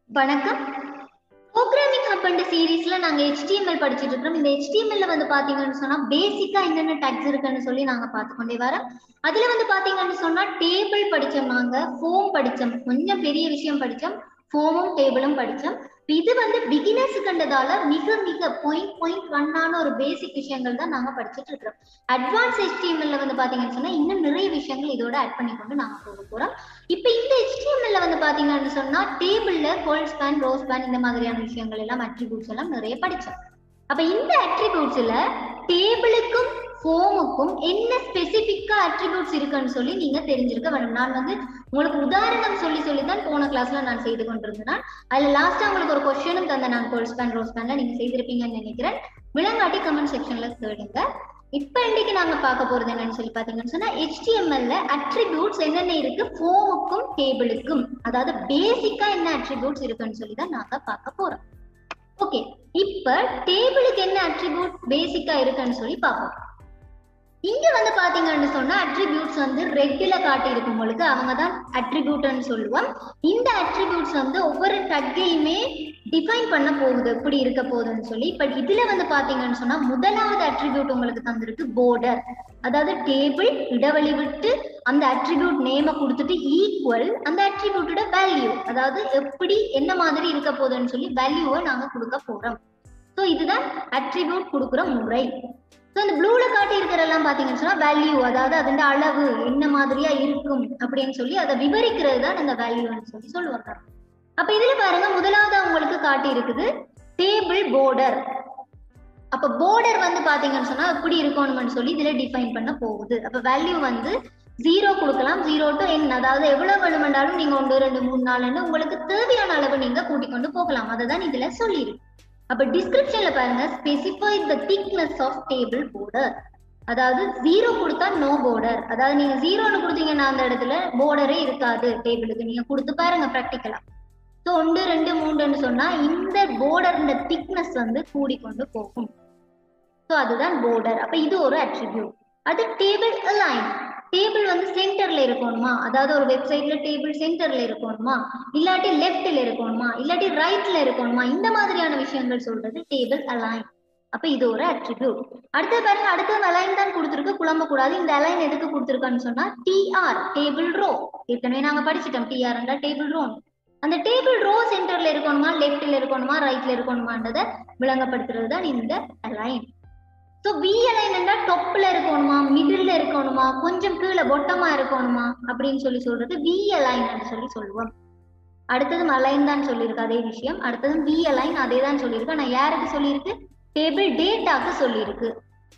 வணக்கம் programming hub சீரீஸ்ல நாங்க HTML படிச்சிட்டு இருக்கோம் இந்த HTML ல வந்து பாத்தீங்கன்னு சொன்னா பேசிக்கா என்னென்ன டேக்ஸ் இருக்குன்னு சொல்லி நாங்க பார்த்து கொண்டே வரோம் அதுல வந்து பாத்தீங்கன்னு சொன்னா டேபிள் படிச்சோம் நாங்க ஃபோம் படிச்சோம் கொஞ்சம் பெரிய விஷயம் படிச்சோம் ஃபோமும் டேபிளும் படிச்சோம் இது வந்து பிகினர்ஸ் கண்டதால மிக மிக பாயிண்ட் பாயிண்ட் ஒன்னான ஒரு பேசிக் விஷயங்கள் தான் நாங்க படிச்சுட்டு இருக்கிறோம் அட்வான்ஸ் HTML ல வந்து பாத்தீங்கன்னு சொன்னா இன்னும் நிறைய விஷயங்கள் இதோட ஆட் பண்ணி கொண்டு நாங்க போக போறோம் இப்ப இந்த HTML ல வந்து பாத்தீங்கன்னு சொன்னா டேபிள்ல கோல் ஸ்பேன் ரோ ஸ்பேன் இந்த மாதிரியான விஷயங்கள் எல்லாம் அட்ரிபியூட்ஸ் எல்லாம் நிறைய படிச்சோம் அப்ப இந்த அட்ரிபியூட்ஸ்ல டேபிளுக்கும் ஃபோமுக்கும் என்ன ஸ்பெசிபிக்கா அட்ரிபியூட்ஸ் இருக்குன்னு சொல்லி நீங்க தெரிஞ்சிருக்க வேணும் நான் வந்து உங்களுக்கு உதாரணம் சொல்லி சொல்லி தான் போன கிளாஸ்ல நான் செய்து கொண்டிருந்தேன் அதுல லாஸ்டா உங்களுக்கு ஒரு கொஸ்டினும் தந்த நான் கோல் ஸ்பேன் ரோ ஸ்பேன்ல நீங்க செய்திருப்பீங்கன்னு நினைக்கிறேன் விலங்காட்டி கமெண்ட் செக்ஷன்ல தேடுங்க இப்ப இன்னைக்கு நாங்க பார்க்க போறது என்னன்னு சொல்லி பாத்தீங்கன்னு சொன்னா HTML-ல அட்ரிபியூட்ஸ் என்னென்ன இருக்கு ஃபோமுக்கும் டேபிளுக்கும் அதாவது பேசிக்கா என்ன அட்ரிபியூட்ஸ் இருக்குன்னு சொல்லி தான் நாங்க பார்க்க போறோம் ஓகே இப்ப டேபிளுக்கு என்ன அட்ரிபியூட் பேசிக்கா இருக்குன்னு சொல்லி பார்ப்போம் இங்க வந்து பாத்தீங்கன்னு சொன்னா அட்ரிபியூட்ஸ் வந்து ரெட்டில காட்டி இருக்கும் உங்களுக்கு அவங்க தான் அட்ரிபியூட்னு சொல்லுவோம் இந்த அட்ரிபியூட்ஸ் வந்து ஒவ்வொரு டக்கையுமே டிஃபைன் பண்ண போகுது எப்படி இருக்க போகுதுன்னு சொல்லி பட் இதுல வந்து பாத்தீங்கன்னு சொன்னா முதலாவது அட்ரிபியூட் உங்களுக்கு தந்திருக்கு போர்டர் அதாவது டேபிள் இடைவெளி விட்டு அந்த அட்ரிபியூட் நேம கொடுத்துட்டு ஈக்குவல் அந்த அட்ரிபியூட்டோட வேல்யூ அதாவது எப்படி என்ன மாதிரி இருக்க போகுதுன்னு சொல்லி வேல்யூவை நாங்க கொடுக்க போறோம் ஸோ இதுதான் அட்ரிபியூட் கொடுக்குற முறை ஸோ இந்த ப்ளூல காட்டி இருக்கிறதெல்லாம் பார்த்தீங்கன்னு சொன்னா வேல்யூ அதாவது அதோட அளவு என்ன மாதிரியா இருக்கும் அப்படின்னு சொல்லி அதை விவரிக்கிறது தான் இந்த வேல்யூன்னு சொல்லி சொல்லுவாங்க அப்ப இதுல பாருங்க முதலாவது உங்களுக்கு காட்டி இருக்குது டேபிள் போர்டர் அப்ப போர்டர் வந்து பாத்தீங்கன்னு சொன்னா எப்படி இருக்கணும்னு சொல்லி இதுல டிஃபைன் பண்ண போகுது அப்ப வேல்யூ வந்து ஜீரோ கொடுக்கலாம் ஜீரோ டு என் அதாவது எவ்வளவு வேணுமென்றாலும் நீங்க ஒன்று ரெண்டு மூணு நாலுன்னு உங்களுக்கு தேவையான அளவு நீங்க கூட்டிக் கொண்டு போகலாம் அதை தான் இதுல சொல்லியிருக்கு அப்ப டிஸ்கிரிப்ஷன்ல பாருங்க specify the thickness of table border அதாவது ஜீரோ கொடுத்தா நோ போர்டர் அதாவது நீங்க ஜீரோன்னு கொடுத்தீங்கன்னா அந்த இடத்துல போர்டரே இருக்காது டேபிளுக்கு நீங்க கொடுத்து பாருங்க ப்ராக்டிக்கலா ஸோ ஒன்று ரெண்டு மூன்றுன்னு சொன்னா இந்த போர்டர் இந்த திக்னஸ் வந்து கூடிக்கொண்டு போகும் ஸோ அதுதான் போர்டர் அப்ப இது ஒரு அட்ரிபியூட் அது டேபிள் அலைன் டேபிள் வந்து சென்டர்ல இருக்கணுமா அதாவது ஒரு வெப்சைட்ல டேபிள் சென்டர்ல இருக்கணுமா இல்லாட்டி லெஃப்ட்ல இருக்கணுமா இல்லாட்டி ரைட்ல இருக்கணுமா இந்த மாதிரியான விஷயங்கள் சொல்றது டேபிள் அலைன் அப்ப இது ஒரு அட்ரிபியூட் அடுத்து பாருங்க அடுத்த அலைன் தான் கொடுத்துருக்கு குழம்ப கூடாது இந்த அலைன் எதுக்கு கொடுத்துருக்கான்னு சொன்னா டிஆர் டேபிள் ரோ ஏற்கனவே நாங்க படிச்சிட்டோம் டிஆர் டேபிள் ரோ அந்த டேபிள் ரோ சென்டர்ல இருக்கணுமா லெஃப்ட்ல இருக்கணுமா ரைட்ல இருக்கணுமான்றதை விளங்கப்படுத்துறது தான் இந்த அலைன் ஸோ வி அலைன் டொப்ல இருக்கணுமா மிடில் இருக்கணுமா கொஞ்சம் கீழே பொட்டமா இருக்கணுமா அப்படின்னு சொல்லி சொல்றது வி அலைன் சொல்லி சொல்லுவோம் அடுத்ததும் அலைன் தான் சொல்லியிருக்கு அதே விஷயம் அடுத்ததும் வி அலைன் அதே தான் சொல்லியிருக்கு ஆனா யாருக்கு சொல்லியிருக்கு டேபிள் டேட்டாக்கு சொல்லியிருக்கு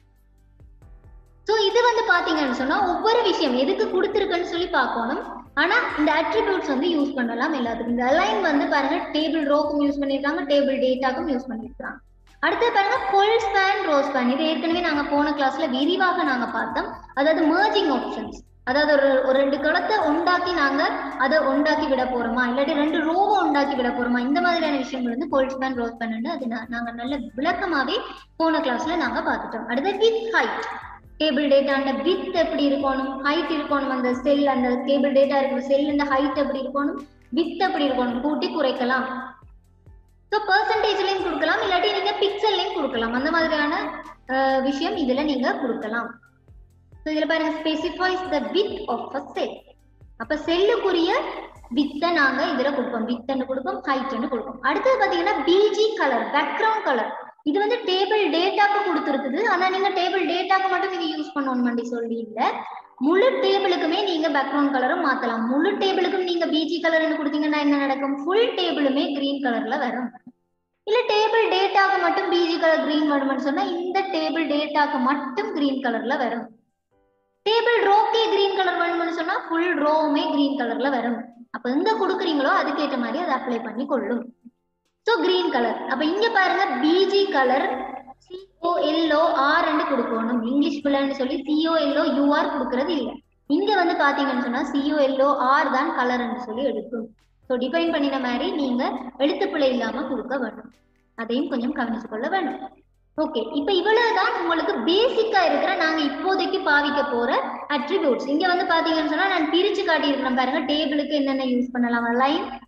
ஸோ இது வந்து பாத்தீங்கன்னு சொன்னா ஒவ்வொரு விஷயம் எதுக்கு கொடுத்துருக்குன்னு சொல்லி பார்க்கணும் ஆனா இந்த அட்ரிபியூட்ஸ் வந்து யூஸ் பண்ணலாம் எல்லாத்துக்கும் இந்த அலைன் வந்து பாருங்க டேபிள் ரோக்கும் யூஸ் பண்ணிருக்காங்க டேபிள் டேட்டாக்கும் யூஸ் பண்ணிருக்காங்க அடுத்து பாருங்க கொல் ஸ்பேன் ரோ ஸ்பேன் இது ஏற்கனவே நாங்க போன கிளாஸ்ல விரிவாக நாங்க பார்த்தோம் அதாவது மர்ஜிங் ஆப்ஷன்ஸ் அதாவது ஒரு ஒரு ரெண்டு களத்தை உண்டாக்கி நாங்க அதை உண்டாக்கி விட போறோமா இல்லாட்டி ரெண்டு ரோவை உண்டாக்கி விட போறோமா இந்த மாதிரியான விஷயங்கள் வந்து கோல்ட் ஸ்பேன் ரோ ஸ்பேன் அது நாங்க நல்ல விளக்கமாவே போன கிளாஸ்ல நாங்க பார்த்துட்டோம் அடுத்து வித் ஹைட் டேபிள் டேட்டா அந்த வித் எப்படி இருக்கணும் ஹைட் இருக்கணும் அந்த செல் அந்த டேபிள் டேட்டா இருக்கிற செல் அந்த ஹைட் எப்படி இருக்கணும் வித் எப்படி இருக்கணும் கூட்டி குறைக்கலாம் ஸோ பர்சன்டேஜ்லையும் கொடுக்கலாம் இல்லாட்டி நீங்க பிக்சல்லையும் கொடுக்கலாம் அந்த மாதிரியான விஷயம் இதுல நீங்க கொடுக்கலாம் ஸோ இதுல பாருங்க specifies the width of a cell அப்ப செல்லுக்குரிய வித்தை நாங்க இதுல கொடுப்போம் வித்தன்னு கொடுப்போம் ஹைட்னு கொடுப்போம் அடுத்தது பாத்தீங்கன்னா பிஜி கலர் பேக்ரவுண்ட் கலர் இது வந்து டேபிள் டேட்டாக்கு கொடுத்துருக்குது ஆனா நீங்க டேபிள் டேட்டாக்கு மட்டும் நீங்க யூஸ் பண்ணணும் சொல்லி இல்ல முழு டேபிளுக்குமே நீங்க பேக்ரவுண்ட் கலரும் மாத்தலாம் முழு டேபிளுக்கும் நீங்க பிஜி கலர்னு கொடுத்தீங்கன்னா என்ன நடக்கும் ஃபுல் டேபிளுமே கிரீன் கலர்ல வரும் இல்ல டேபிள் டேட்டாக்கு மட்டும் பிஜி கலர் கிரீன் வரும்னு சொன்னா இந்த டேபிள் டேட்டாக்கு மட்டும் கிரீன் கலர்ல வரும் டேபிள் ரோக்கே கிரீன் கலர் வேணும்னு சொன்னா ஃபுல் ரோவுமே கிரீன் கலர்ல வரும் அப்ப எங்க கொடுக்குறீங்களோ அதுக்கேற்ற மாதிரி அதை அப்ளை பண்ணி கொள்ளும் ஸோ கிரீன் கலர் அப்ப இங்க பாருங்க பிஜி கலர் சிஓ எல்லோ ஆர் கொடுக்கணும் இங்கிலீஷ் பிள்ளைன்னு சொல்லி சிஓ எல்லோ யூஆர் கொடுக்கறது இல்லை இங்க வந்து பாத்தீங்கன்னு சொன்னா சிஓ எல்லோ ஆர் தான் கலர்ன்னு சொல்லி எடுக்கும் ஸோ டிஃபைன் பண்ணின மாதிரி நீங்க எழுத்து பிழை இல்லாம கொடுக்க வேண்டும் அதையும் கொஞ்சம் கவனிச்சு கொள்ள வேண்டும் ஓகே இப்ப இவ்வளவுதான் உங்களுக்கு பேசிக்கா இருக்கிற நாங்க இப்போதைக்கு பாவிக்க போற அட்ரிபியூட்ஸ் இங்க வந்து பாத்தீங்கன்னு சொன்னா நான் பிரிச்சு காட்டியிருக்கிறேன் பாருங்க டேபிளுக்கு என்னென்ன யூஸ் பண்ணலாம் line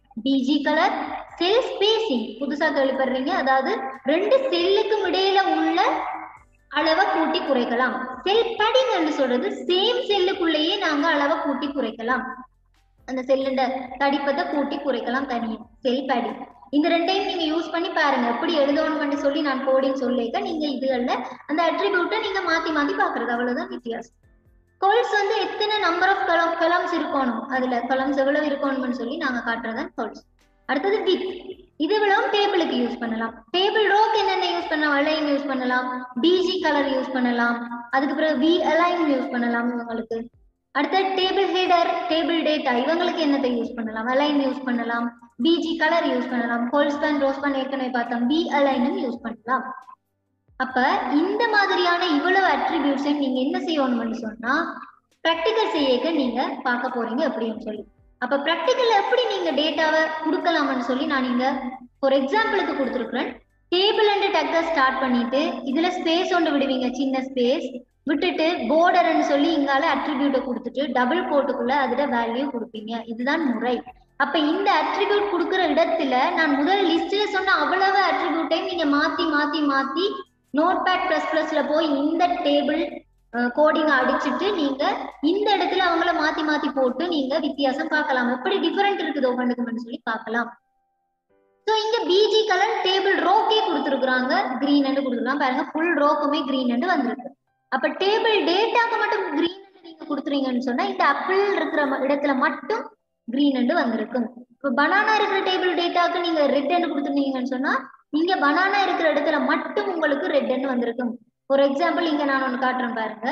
BG colour cell spacing புதுசா கேள்விப்படுறீங்க அதாவது ரெண்டு செல்லுக்கும் இடையில உள்ள அளவை கூட்டி குறைக்கலாம் செல் படிங்கன்னு சொல்றது சேம் செல்லுக்குள்ளேயே நாங்க அளவை கூட்டி குறைக்கலாம் அந்த செல்லுண்ட தடிப்பத்தை கூட்டி குறைக்கலாம் தனியா செல் பேடிங் இந்த ரெண்டையும் நீங்க யூஸ் பண்ணி பாருங்க எப்படி எழுதணும்னு சொல்லி நான் கோடிங் சொல்லிக்க நீங்க இதுகள்ல அந்த அட்ரிபியூட்டை நீங்க மாத்தி மாத்தி பாக்குறது அவ்வளவுதான் வித்தியாசம் கொல்ஸ் வந்து எத்தனை நம்பர் ஆஃப் கலம் கலம்ஸ் இருக்கணும் அதுல கலம்ஸ் எவ்வளவு இருக்கணும்னு சொல்லி நாங்க காட்டுறதான் கொல்ஸ் அடுத்தது வித் இது இவ்வளவும் டேபிளுக்கு யூஸ் பண்ணலாம் டேபிள் ரோக்கு என்னென்ன யூஸ் பண்ணலாம் அலைன் யூஸ் பண்ணலாம் பிஜி கலர் யூஸ் பண்ணலாம் அதுக்கு பிறகு வி அலைன் யூஸ் பண்ணலாம் இவங்களுக்கு அடுத்த டேபிள் ஹெடர் டேபிள் டேட்டா இவங்களுக்கு என்னத்தை யூஸ் பண்ணலாம் அலைன் யூஸ் பண்ணலாம் பிஜி கலர் யூஸ் பண்ணலாம் ஹோல்ஸ்பேன் ரோஸ்பேன் ஏற்கனவே பார்த்தோம் பி அலைனும் யூஸ் பண்ணலாம் அப்ப இந்த மாதிரியான இவ்வளவு அட்ரிபியூட்ஸை நீங்க என்ன செய்யணும்னு சொன்னா ப்ராக்டிக்கல் செய்யக்க நீங்க பார்க்க போறீங்க அப்படின்னு சொல்லி அப்ப ப்ராக்டிக்கல்ல எப்படி நீங்க டேட்டாவை கொடுக்கலாம்னு சொல்லி நான் இங்க ஒரு எக்ஸாம்பிளுக்கு கொடுத்துருக்குறேன் டேபிள் அண்ட் டக்கை ஸ்டார்ட் பண்ணிட்டு இதுல ஸ்பேஸ் ஒன்று விடுவீங்க சின்ன ஸ்பேஸ் விட்டுட்டு போர்டர்னு சொல்லி இங்கால அட்ரிபியூட்டை கொடுத்துட்டு டபுள் கோட்டுக்குள்ள அதோட வேல்யூ கொடுப்பீங்க இதுதான் முறை அப்ப இந்த அட்ரிபியூட் கொடுக்குற இடத்துல நான் முதல் லிஸ்ட்ல சொன்ன அவ்வளவு அட்ரிபியூட்டையும் நீங்க மாத்தி மாத்தி மாத்தி நோட் பேட் பிளஸ் பிளஸ்ல போய் இந்த டேபிள் கோடிங் அடிச்சுட்டு நீங்க இந்த இடத்துல அவங்கள மாத்தி மாத்தி போட்டு நீங்க வித்தியாசம் பார்க்கலாம் எப்படி டிஃபரெண்ட் இருக்குதோ கண்டுக்குமென்னு சொல்லி பார்க்கலாம் சோ இங்க பிஜி கலர் டேபிள் ரோக்கே கொடுத்துருக்குறாங்க கிரீன் அண்டு கொடுத்துருக்காங்க பாருங்க ஃபுல் ரோக்குமே கிரீன் அண்டு வந்திருக்கு அப்ப டேபிள் டேட்டாக்கு மட்டும் கிரீன் நீங்க கொடுத்துறீங்கன்னு சொன்னா இந்த அப்பிள் இருக்கிற ம- இடத்துல மட்டும் கிரீன் அண்டு வந்திருக்கும் இப்ப பனானா இருக்கிற டேபிள் டேட்டாக்கு நீங்க ரெட் அண்டு கொடுத்துருந்தீங்கன்னு சொன்னா இங்க பனானா இருக்கிற இடத்துல மட்டும் உங்களுக்கு ரெட் அண்டு வந்திருக்கும் ஒரு எக்ஸாம்பிள் இங்க நான் ஒன்னு காட்டுறேன் பாருங்க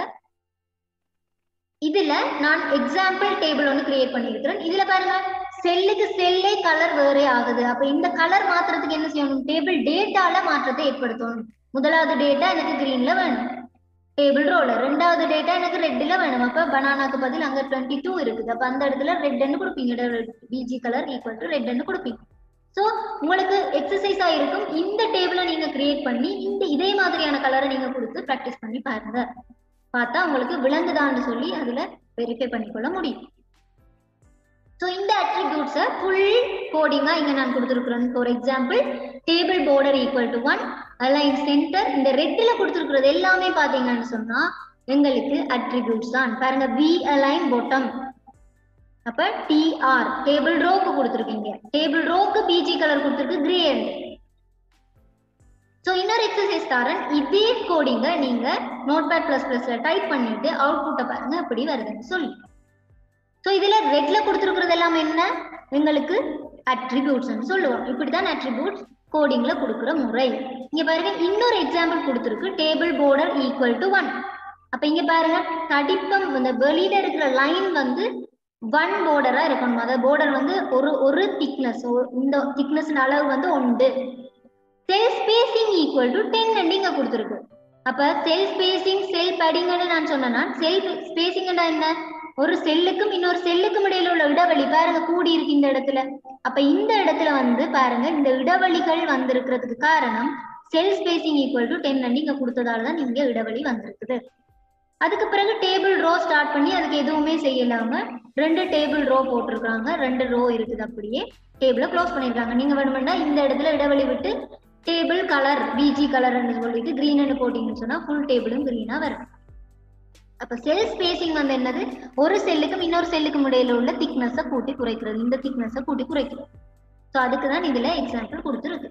இதுல நான் எக்ஸாம்பிள் டேபிள் ஒன்னு கிரியேட் பண்ணியிருக்கிறேன் இதுல பாருங்க செல்லுக்கு செல்லே கலர் வேறே ஆகுது அப்ப இந்த கலர் மாத்துறதுக்கு என்ன செய்யணும் டேபிள் டேட்டால மாற்றத்தை ஏற்படுத்தணும் முதலாவது டேட்டா எனக்கு கிரீன்ல வேணும் டேபிள் ரோல ரெண்டாவது டேட்டா எனக்கு ரெட்ல வேணும் அப்ப பனானாக்கு பதில் அங்க டுவெண்ட்டி டூ இருக்குது அப்ப அந்த இடத்துல ரெட்னு கொடுப்பீங்க பிஜி கலர் ஈக்குவல் டு ரெட்னு கொடுப்பீங்க சோ உங்களுக்கு எக்ஸசைஸா இருக்கும் இந்த டேபிளை நீங்க கிரியேட் பண்ணி இந்த இதே மாதிரியான கலரை நீங்க கொடுத்து ப்ராக்டிஸ் பண்ணி பாருங்க பார்த்தா உங்களுக்கு விளங்குதான்னு சொல்லி அதுல வெரிஃபை பண்ணிக்கொள்ள முடியும் ஸோ இந்த அட்ரிபியூட்ஸை ஃபுல் கோடிங்கா இங்க நான் கொடுத்துருக்குறேன் for example table border equal to one align centre இந்த ரெட்டில் கொடுத்துருக்கிறது எல்லாமே பாத்தீங்கன்னு சொன்னா எங்களுக்கு அட்ரிபியூட்ஸ் தான் பாருங்க வி அலைன் பொட்டம் அப்ப டிஆர் டேபிள் ரோக்கு கொடுத்துருக்கீங்க டேபிள் ரோக்கு பிஜி கலர் கொடுத்துருக்கு கிரே ஸோ இன்னொரு எக்ஸசைஸ் தரேன் இதே கோடிங்க நீங்க நோட்பேட் பிளஸ் பிளஸ்ல டைப் பண்ணிட்டு அவுட்புட்டை பாருங்க எப்படி வருதுன்னு சொல்லி ஸோ இதுல ரெட்ல கொடுத்துருக்கிறது எல்லாம் என்ன எங்களுக்கு அட்ரிபியூட்ஸ் சொல்லுவோம் இப்படிதான் அட்ரிபியூட்ஸ் கோடிங்ல கொடுக்குற முறை இங்க பாருங்க இன்னொரு எக்ஸாம்பிள் கொடுத்துருக்கு table border equal to one அப்ப இங்க பாருங்க தடிப்பம் இந்த வெளியில இருக்கிற லைன் வந்து ஒன் border-ஆ இருக்கணும் அதாவது border வந்து ஒரு ஒரு திக்னஸ் இந்த திக்னஸ் அளவு வந்து உண்டு cell spacing equal to ten இங்க கொடுத்துருக்கு அப்ப செல் ஸ்பேசிங் செல் பேடிங்னு நான் சொன்னேன்னா செல் ஸ்பேசிங்னா என்ன ஒரு செல்லுக்கும் இன்னொரு செல்லுக்கும் இடையில உள்ள இடைவெளி பாருங்க கூடி இருக்கு இந்த இடத்துல அப்ப இந்த இடத்துல வந்து பாருங்க இந்த இடைவெளிகள் வந்திருக்கிறதுக்கு காரணம் cell spacing equal to ten இங்க கொடுத்ததால தான் இங்க இடைவெளி வந்திருக்குது அதுக்கு பிறகு டேபிள் ரோ ஸ்டார்ட் பண்ணி அதுக்கு எதுவுமே செய்யலாம ரெண்டு டேபிள் ரோ போட்டிருக்காங்க ரெண்டு ரோ இருக்குது அப்படியே டேபிள க்ளோஸ் பண்ணிருக்காங்க நீங்க வேணுமெண்டா இந்த இடத்துல இடைவெளி விட்டு டேபிள் கலர் பிஜி கலர்னு சொல்லிட்டு கிரீன்னு போட்டீங்கன்னு சொன்னா ஃபுல் டேபிளும் கிரீனா வரும் அப்ப செல் ஸ்பேசிங் வந்து என்னது ஒரு செல்லுக்கும் இன்னொரு செல்லுக்கும் இடையில உள்ள திக்னஸ கூட்டி குறைக்கிறது இந்த திக்னஸ கூட்டி குறைக்கிறது சோ அதுக்கு தான் இதுல எக்ஸாம்பிள் கொடுத்துருக்கு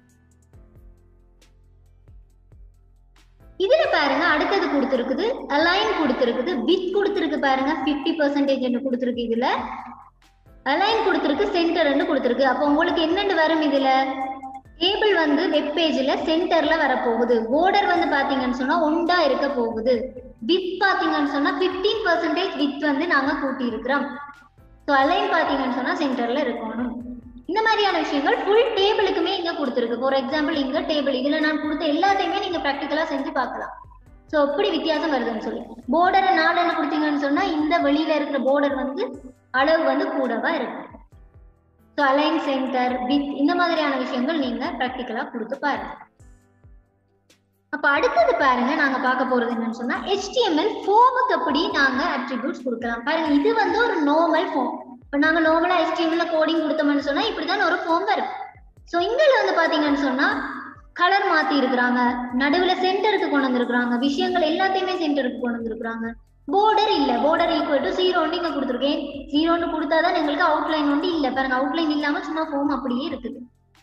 இதுல பாருங்க அடுத்தது கொடுத்துருக்குது அலைன் கொடுத்துருக்குது வித் கொடுத்துருக்கு பாருங்க 50% பர்சன்டேஜ் கொடுத்துருக்கு இதுல அலைன் கொடுத்துருக்கு சென்டர்னு கொடுத்துருக்கு அப்போ உங்களுக்கு என்னென்னு வரும் இதுல டேபிள் வந்து வெப் பேஜ்ல சென்டர்ல வரப்போகுது border வந்து பாத்தீங்கன்னு சொன்னா ஒண்டா இருக்க போகுது வித் பாத்தீங்கன்னு சொன்னா 15% பர்சன்டேஜ் வித் வந்து நாங்க கூட்டி இருக்கிறோம் ஸோ அலைன் பாத்தீங்கன்னு சொன்னா சென்டர்ல இருக்கணும் இந்த மாதிரியான விஷயங்கள் ஃபுல் டேபிளுக்குமே இங்க கொடுத்துருக்கு ஃபார் எக்ஸாம்பிள் இங்க டேபிள் இதுல நான் கொடுத்த எல்லாத்தையுமே நீங்க ப்ராக்டிக்கலா செஞ்சு பார்க்கலாம் ஸோ எப்படி வித்தியாசம் வருதுன்னு சொல்லி போர்டரை நாலுன்னு கொடுத்தீங்கன்னு சொன்னா இந்த வெளியில இருக்கிற போர்டர் வந்து அளவு வந்து கூடவா இருக்கும் ஸோ அலைன் சென்டர் வித் இந்த மாதிரியான விஷயங்கள் நீங்க ப்ராக்டிக்கலா கொடுத்து பாருங்க அப்ப அடுத்தது பாருங்க நாங்க பார்க்க போறது என்னன்னு சொன்னா HTML ஃபார்முக்கு எப்படி நாங்க அட்ரிபியூட்ஸ் கொடுக்கலாம் பாருங்க இது வந்து ஒரு நார்மல் ஃபார்ம் இப்போ நாங்க நார்மலா HTML கோடிங் கொடுத்தோம்னு சொன்னா இப்படிதான் ஒரு ஃபார்ம் வரும் ஸோ இங்கல வந்து பாத்தீங்கன்னு சொன்னா கலர் மாத்தி இருக்கிறாங்க நடுவுல சென்டருக்கு கொண்டு வந்திருக்கிறாங்க விஷயங்கள் எல்லாத்தையுமே சென்டருக்கு கொண்டு வந்திருக்கிறாங்க border இல்ல border ஈக்குவல் டு ஜீரோன்னு இங்க கொடுத்துருக்கேன் ஜீரோன்னு கொடுத்தாதான் எங்களுக்கு அவுட்லைன் வந்து இல்ல பாருங்க அவுட்லைன் இல்லாம சும்மா ஃபார்ம் அப்படியே இருக்குது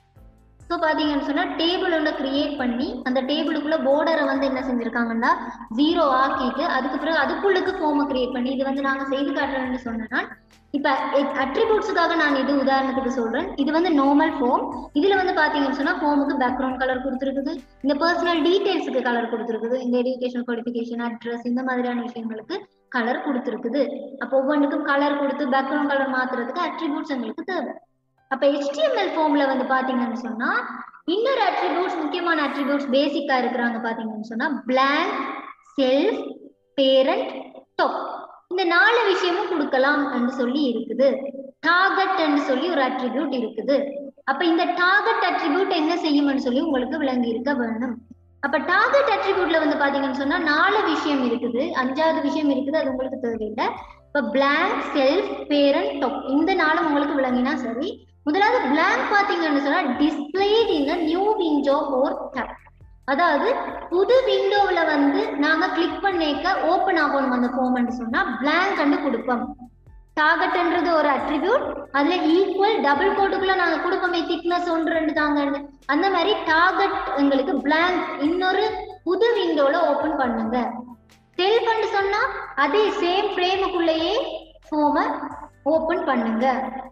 ஸோ பாத்தீங்கன்னு சொன்னா டேபிள் ஒன்று கிரியேட் பண்ணி அந்த டேபிளுக்குள்ள போர்டரை வந்து என்ன செஞ்சிருக்காங்கன்னா ஜீரோ ஆக்கிட்டு அதுக்கு பிறகு அதுக்குள்ளுக்கு ஃபார்மை கிரியேட் பண்ணி இது வந்து நாங்க செய்து காட்டுறோம்னு சொன்னா இப்ப அட்ரிபியூட்ஸுக்காக நான் இது உதாரணத்துக்கு சொல்றேன் இது வந்து நார்மல் ஃபார்ம் இதுல வந்து பாத்தீங்கன்னு சொன்னா ஃபார்முக்கு பேக்ரவுண்ட் கலர் கொடுத்துருக்குது இந்த பர்சனல் டீடைல்ஸுக்கு கலர் கொடுத்துருக்குது இந்த எஜுகேஷன் குவாலிஃபிகேஷன் அட்ரஸ் இந்த மாதிரியான விஷயங்களுக்கு கலர் கொடுத்துருக்குது அப்போ ஒவ்வொன்றுக்கும் கலர் கொடுத்து பேக்ரவுண்ட் கலர் மாத்துறதுக்கு அட்ரிபியூட்ஸ் எங்களுக்கு தேவை அப்ப HTML ஃபார்ம்ல வந்து பாத்தீங்கன்னு சொன்னா இன்னொரு அட்ரிபியூட்ஸ் முக்கியமான அட்ரிபியூட்ஸ் பேசிக்கா இருக்கிறாங்க பாத்தீங்கன்னு சொன்னா blank செல்ஃப் பேரண்ட் டாப் இந்த நாலு விஷயமும் கொடுக்கலாம் சொல்லி இருக்குது டார்கெட் சொல்லி ஒரு அட்ரிபியூட் இருக்குது அப்ப இந்த டார்கெட் அட்ரிபியூட் என்ன செய்யும்னு சொல்லி உங்களுக்கு விளங்கி இருக்க வேணும் அப்ப டார்கெட் அட்ரிபியூட்ல வந்து பாத்தீங்கன்னு சொன்னா நாலு விஷயம் இருக்குது அஞ்சாவது விஷயம் இருக்குது அது உங்களுக்கு தேவையில்லை இப்ப blank செல்ஃப் பேரண்ட் டாப் இந்த நாளும் உங்களுக்கு விளங்கினா சரி முதலாவது blank பாத்தீங்கன்னு சொன்னா displayed in a new window or tab அதாவது புது விண்டோவில் வந்து நாங்க கிளிக் பண்ணிக்க ஓப்பன் ஆகணும் அந்த ஃபார்ம்னு சொன்னா blank கண்டு கொடுப்போம் டார்கெட்ன்றது ஒரு அட்ரிபியூட் அதுல ஈக்குவல் டபுள் கோட்டுக்குள்ள நாங்க கொடுப்போமே திக்னஸ் ஒன்று ரெண்டு தாங்கன்னு அந்த மாதிரி டார்கெட் எங்களுக்கு blank இன்னொரு புது விண்டோல ஓபன் பண்ணுங்க செல்ஃப்னு சொன்னா அதே சேம் ஃப்ரேமுக்குள்ளேயே ஃபார்மை ஓபன் பண்ணுங்க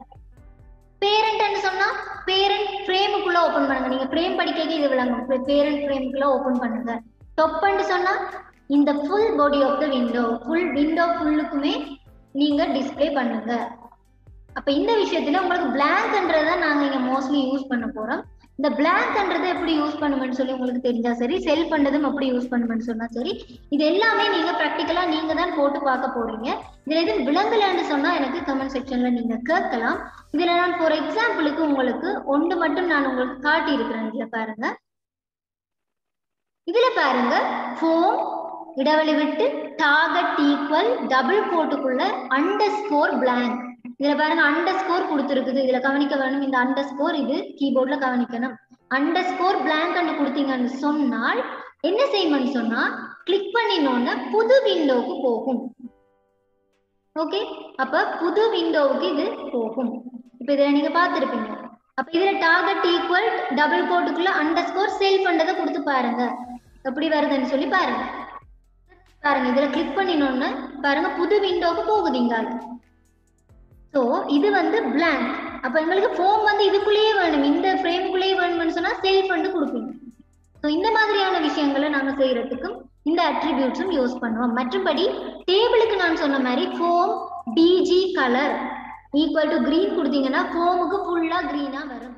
பேரண்ட்னு சொன்னா பேரண்ட் ஃப்ரேமுக்குள்ள ஓபன் பண்ணுங்க நீங்க ஃப்ரேம் படிக்க இது விளங்கும் பேரண்ட் ஃப்ரேமுக்குள்ள ஓபன் பண்ணுங்க டொப்னு சொன்னா இந்த full body of the window full window ஃபுல்லுக்குமே நீங்க டிஸ்ப்ளே பண்ணுங்க அப்ப இந்த விஷயத்துல உங்களுக்கு பிளாங்க்ன்றத நாங்க இங்க மோஸ்ட்லி யூஸ் பண்ண போறோம் இந்த பிளாங்க்ன்றதை எப்படி யூஸ் பண்ணுமென்னு சொல்லி உங்களுக்கு தெரிஞ்சா சரி செல் பண்ணதும் எப்படி யூஸ் பண்ணுமென்னு சொன்னா சரி இது எல்லாமே நீங்க ப்ராக்டிக்கலா நீங்க தான் போட்டு பார்க்க போறீங்க இதுல எதுவும் விளங்கலன்னு சொன்னா எனக்கு கமெண்ட் செக்ஷன்ல நீங்க கேட்கலாம் இதுல நான் ஃபார் எக்ஸாம்பிளுக்கு உங்களுக்கு ஒன்று மட்டும் நான் உங்களுக்கு காட்டி இருக்கிறேன் இதுல பாருங்க இதுல பாருங்க ஃபோம் இடைவெளி விட்டு டார்கெட் ஈக்குவல் டபுள் கோட்டுக்குள்ள அண்டர் ஸ்கோர் பிளாங்க் இதுல பாருங்க அண்டர் ஸ்கோர் கொடுத்துருக்குது இதுல கவனிக்க வேணும் இந்த அண்டர் ஸ்கோர் இது கீபோர்ட்ல கவனிக்கணும் அண்டர் ஸ்கோர் பிளாங்க் கொடுத்தீங்கன்னு சொன்னால் என்ன செய்யணும்னு சொன்னா கிளிக் பண்ணினோன்னு புது விண்டோவுக்கு போகும் ஓகே அப்ப புது விண்டோவுக்கு இது போகும் இப்ப இதுல நீங்க பார்த்திருப்பீங்க அப்ப இதுல டார்கெட் ஈக்குவல் டபுள் கோட்டுக்குள்ள அண்டர் ஸ்கோர் சேல் பண்றதை கொடுத்து பாருங்க எப்படி வருதுன்னு சொல்லி பாருங்க பாருங்க இதுல கிளிக் பண்ணினோன்னு பாருங்க புது விண்டோவுக்கு போகுதுங்க ஸோ இது வந்து blank அப்ப எங்களுக்கு ஃபோம் வந்து இதுக்குள்ளேயே வேணும் இந்த ஃப்ரேமுக்குள்ளேயே வேணும்னு சொன்னா செல்ஃப் வந்து கொடுப்பீங்க ஸோ இந்த மாதிரியான விஷயங்களை நாங்க செய்யறதுக்கும் இந்த அட்ரிபியூட்ஸும் யூஸ் பண்ணுவோம் மற்றபடி டேபிளுக்கு நான் சொன்ன மாதிரி form BG colour equal to green கொடுத்தீங்கன்னா ஃபோமுக்கு ஃபுல்லா கிரீனா வரும்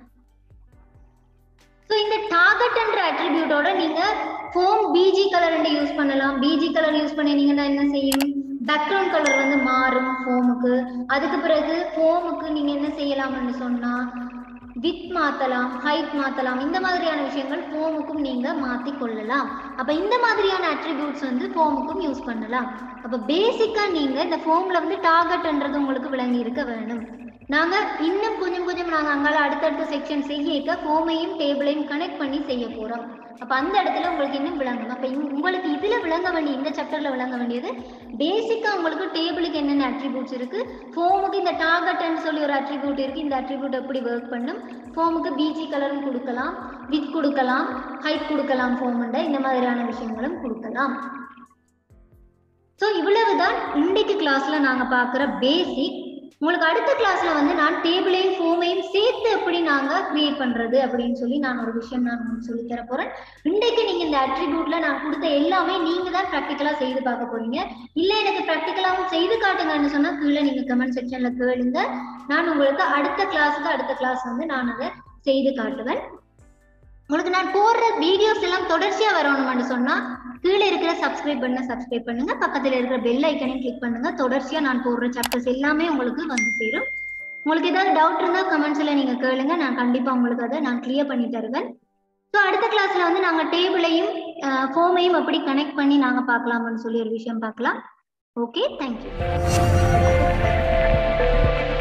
ஸோ இந்த டார்கெட்ன்ற அட்ரிபியூட்டோட நீங்க ஃபோம் பிஜி கலர் யூஸ் பண்ணலாம் பிஜி கலர் யூஸ் பண்ணினீங்கன்னா என்ன செய்யும் பேக்ரவுண்ட் கலர் வந்து மாறும் ஃபோமுக்கு அதுக்கு பிறகு ஃபோமுக்கு நீங்க என்ன செய்யலாம்னு சொன்னா வித் மாத்தலாம் ஹைட் மாத்தலாம் இந்த மாதிரியான விஷயங்கள் ஃபோமுக்கும் நீங்க மாத்தி கொள்ளலாம் அப்ப இந்த மாதிரியான அட்ரிபியூட்ஸ் வந்து ஃபோமுக்கும் யூஸ் பண்ணலாம் அப்ப பேசிக்கா நீங்க இந்த ஃபோம்ல வந்து டார்கெட்ன்றது உங்களுக்கு விளங்கி இருக்க வேணும் நாங்க இன்னும் கொஞ்சம் கொஞ்சம் நாங்க அங்கால அடுத்தடுத்த செக்ஷன் செய்ய ஃபோமையும் டேபிளையும் கனெக்ட் பண்ணி செய்ய போறோம் அப்ப அந்த இடத்துல உங்களுக்கு இன்னும் விளங்கும் அப்ப இங்க- உங்களுக்கு இதுல விளங்க வேண்டிய இந்த சாப்டர்ல விளங்க வேண்டியது பேசிக்கா உங்களுக்கு டேபிளுக்கு என்னென்ன அட்ரிபியூட்ஸ் இருக்கு ஃபோமுக்கு இந்த டார்கெட்னு சொல்லி ஒரு அட்ரிபியூட் இருக்கு இந்த அட்ரிபியூட் எப்படி ஒர்க் பண்ணும் ஃபோமுக்கு பிஜி கலரும் கொடுக்கலாம் வித் கொடுக்கலாம் ஹைட் கொடுக்கலாம் ஃபோமுண்ட இந்த மாதிரியான விஷயங்களும் கொடுக்கலாம் ஸோ இவ்வளவுதான் இன்றைக்கு கிளாஸ்ல நாங்க பார்க்குற பேசிக் உங்களுக்கு அடுத்த கிளாஸ்ல வந்து நான் டேபிளையும் ஃபோமையும் சேர்த்து எப்படி நாங்க கிரியேட் பண்றது அப்படின்னு சொல்லி நான் ஒரு விஷயம் நான் உங்களுக்கு சொல்லி தர போறேன் இன்றைக்கு நீங்க இந்த அட்ரிபியூட்ல நான் கொடுத்த எல்லாமே நீங்க தான் ப்ராக்டிக்கலா செய்து பார்க்க போறீங்க இல்ல எனக்கு ப்ராக்டிக்கலாவும் செய்து காட்டுங்கன்னு சொன்னா கீழே நீங்க கமெண்ட் செக்ஷன்ல கேளுங்க நான் உங்களுக்கு அடுத்த கிளாஸுக்கு அடுத்த கிளாஸ் வந்து நான் அதை செய்து காட்டுவேன் உங்களுக்கு நான் போடுற வீடியோஸ் எல்லாம் தொடர்ச்சியா வரணும்னு சொன்னா கீழே இருக்கிற சப்ஸ்கிரைப் பண்ண சப்ஸ்கிரைப் பண்ணுங்க பக்கத்துல இருக்கிற பெல் ஐக்கனையும் கிளிக் பண்ணுங்க தொடர்ச்சியா நான் போடுற சாப்டர்ஸ் எல்லாமே உங்களுக்கு வந்து சேரும் உங்களுக்கு ஏதாவது டவுட் இருந்தா கமெண்ட்ஸ்ல நீங்க கேளுங்க நான் கண்டிப்பா உங்களுக்கு அதை நான் கிளியர் பண்ணி தருவேன் ஸோ அடுத்த கிளாஸ்ல வந்து நாங்க டேபிளையும் ஃபோமையும் எப்படி கனெக்ட் பண்ணி நாங்க பார்க்கலாம்னு சொல்லி ஒரு விஷயம் பார்க்கலாம் ஓகே தேங்க்யூ